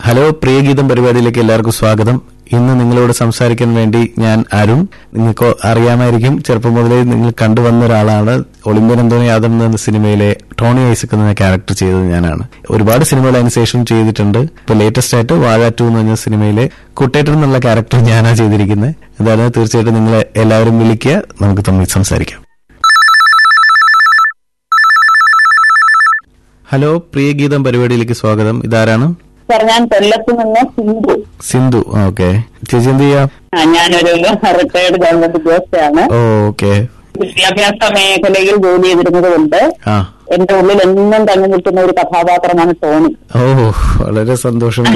hello പ്രിയഗീതം പരിപാടിയിലേക്ക് എല്ലാവർക്കും സ്വാഗതം ഇന്ന് നിങ്ങളോട് സംസാരിക്കാൻ വേണ്ടി ഞാൻ അരുൺ നിങ്ങൾക്ക് അറിയാമായിരിക്കും ചെറുപ്പം മുതലേ നിങ്ങൾ കണ്ടുവന്ന ഒരാളാണ് ഒളിമ്പ്യൻ അന്തോണി യാദവ് എന്ന സിനിമയിലെ ടോണി ഐസക് എന്ന ക്യാരക്ടർ ചെയ്തത് ഞാനാണ് ഒരുപാട് സിനിമകൾ അതിന് ശേഷം ചെയ്തിട്ടുണ്ട് ഇപ്പൊ ലേറ്റസ്റ്റ് ആയിട്ട് വാഴ ടു എന്ന് പറഞ്ഞ സിനിമയിലെ കുട്ടേട്ടൻ എന്നുള്ള ക്യാരക്ടർ ഞാനാ ചെയ്തിരിക്കുന്നത് എന്തായാലും തീർച്ചയായിട്ടും നിങ്ങൾ എല്ലാവരും വിളിക്കുക നമുക്ക് തമ്മിൽ സംസാരിക്കാം ഹലോ പ്രിയഗീതം പരിപാടിയിലേക്ക് സ്വാഗതം ഇതാരാണ് സാർ ഞാൻ കൊല്ലത്ത് നിന്ന് സിന്ധു സിന്ധു ഓക്കെ ചേച്ചി എന്ത് ചെയ്യാം ആ, ഞാനൊരു റിട്ടയർഡ് ഗവൺമെന്റ് ഉദ്യോഗസ്ഥയാണ് ഓ ഓക്കെ വിദ്യാഭ്യാസ മേഖലയിൽ ജോലി ചെയ്തിരുന്നത് കൊണ്ട് ആ എന്റെ ഉള്ളിൽ എന്നും തങ്ങി നിൽക്കുന്ന ഒരു കഥാപാത്രമാണ് ടോണി ഓ വളരെ സന്തോഷം